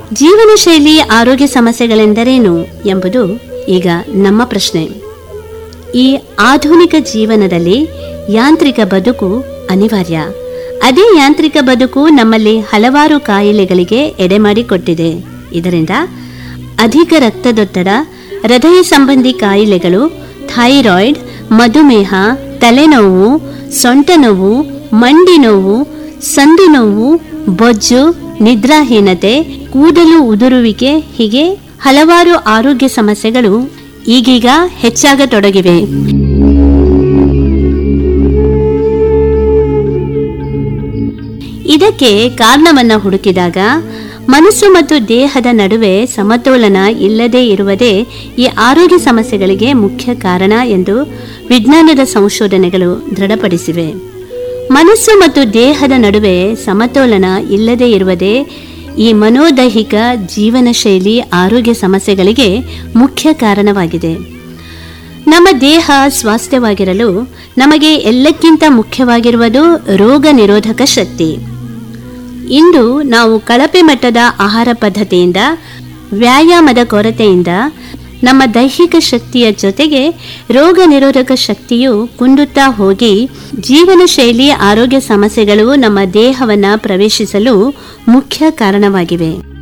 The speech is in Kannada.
ಜೀವನ ಶೈಲಿ ಆರೋಗ್ಯ ಸಮಸ್ಯೆಗಳೆಂದರೇನು ಎಂಬುದು ಈಗ ನಮ್ಮ ಪ್ರಶ್ನೆ ಈ ಆಧುನಿಕ ಜೀವನದಲ್ಲಿ ಯಾಂತ್ರಿಕ ಬದುಕು ಅನಿವಾರ್ಯ ಅದೇ ಯಾಂತ್ರಿಕ ಬದುಕು ನಮ್ಮಲ್ಲಿ ಹಲವಾರು ಕಾಯಿಲೆಗಳಿಗೆ ಎಡೆಮಾಡಿಕೊಟ್ಟಿದೆ ಇದರಿಂದ ಅಧಿಕ ರಕ್ತದೊತ್ತಡ ಹೃದಯ ಸಂಬಂಧಿ ಕಾಯಿಲೆಗಳು ಥೈರಾಯ್ಡ್ ಮಧುಮೇಹ ತಲೆನೋವು ಸೊಂಟ ನೋವು ಮಂಡಿ ನೋವು ಸಂಧಿ ನೋವು ಬೊಜ್ಜು ನಿದ್ರಾಹೀನತೆ ಕೂದಲು ಉದುರುವಿಕೆ ಹೀಗೆ ಹಲವಾರು ಆರೋಗ್ಯ ಸಮಸ್ಯೆಗಳು ಈಗೀಗ ಹೆಚ್ಚಾಗತೊಡಗಿವೆ ಇದಕ್ಕೆ ಕಾರಣವನ್ನ ಹುಡುಕಿದಾಗ ಮನಸ್ಸು ಮತ್ತು ದೇಹದ ನಡುವೆ ಸಮತೋಲನ ಇಲ್ಲದೆ ಇರುವುದೇ ಈ ಆರೋಗ್ಯ ಸಮಸ್ಯೆಗಳಿಗೆ ಮುಖ್ಯ ಕಾರಣ ಎಂದು ವಿಜ್ಞಾನದ ಸಂಶೋಧನೆಗಳು ದೃಢಪಡಿಸಿವೆ ಮನಸ್ಸು ಮತ್ತು ದೇಹದ ನಡುವೆ ಸಮತೋಲನ ಇಲ್ಲದೆ ಇರುವುದೇ ಈ ಮನೋದೈಹಿಕ ಜೀವನ ಶೈಲಿ ಆರೋಗ್ಯ ಸಮಸ್ಯೆಗಳಿಗೆ ಮುಖ್ಯ ಕಾರಣವಾಗಿದೆ ನಮ್ಮ ದೇಹ ಸ್ವಾಸ್ಥ್ಯವಾಗಿರಲು ನಮಗೆ ಎಲ್ಲಕ್ಕಿಂತ ಮುಖ್ಯವಾಗಿರುವುದು ರೋಗ ನಿರೋಧಕ ಶಕ್ತಿ ಇಂದು ನಾವು ಕಳಪೆ ಮಟ್ಟದ ಆಹಾರ ಪದ್ಧತಿಯಿಂದ ವ್ಯಾಯಾಮದ ಕೊರತೆಯಿಂದ ನಮ್ಮ ದೈಹಿಕ ಶಕ್ತಿಯ ಜೊತೆಗೆ ರೋಗ ನಿರೋಧಕ ಶಕ್ತಿಯು ಕುಂದುತ್ತಾ ಹೋಗಿ ಜೀವನ ಶೈಲಿ ಆರೋಗ್ಯ ಸಮಸ್ಯೆಗಳು ನಮ್ಮ ದೇಹವನ್ನು ಪ್ರವೇಶಿಸಲು ಮುಖ್ಯ ಕಾರಣವಾಗಿವೆ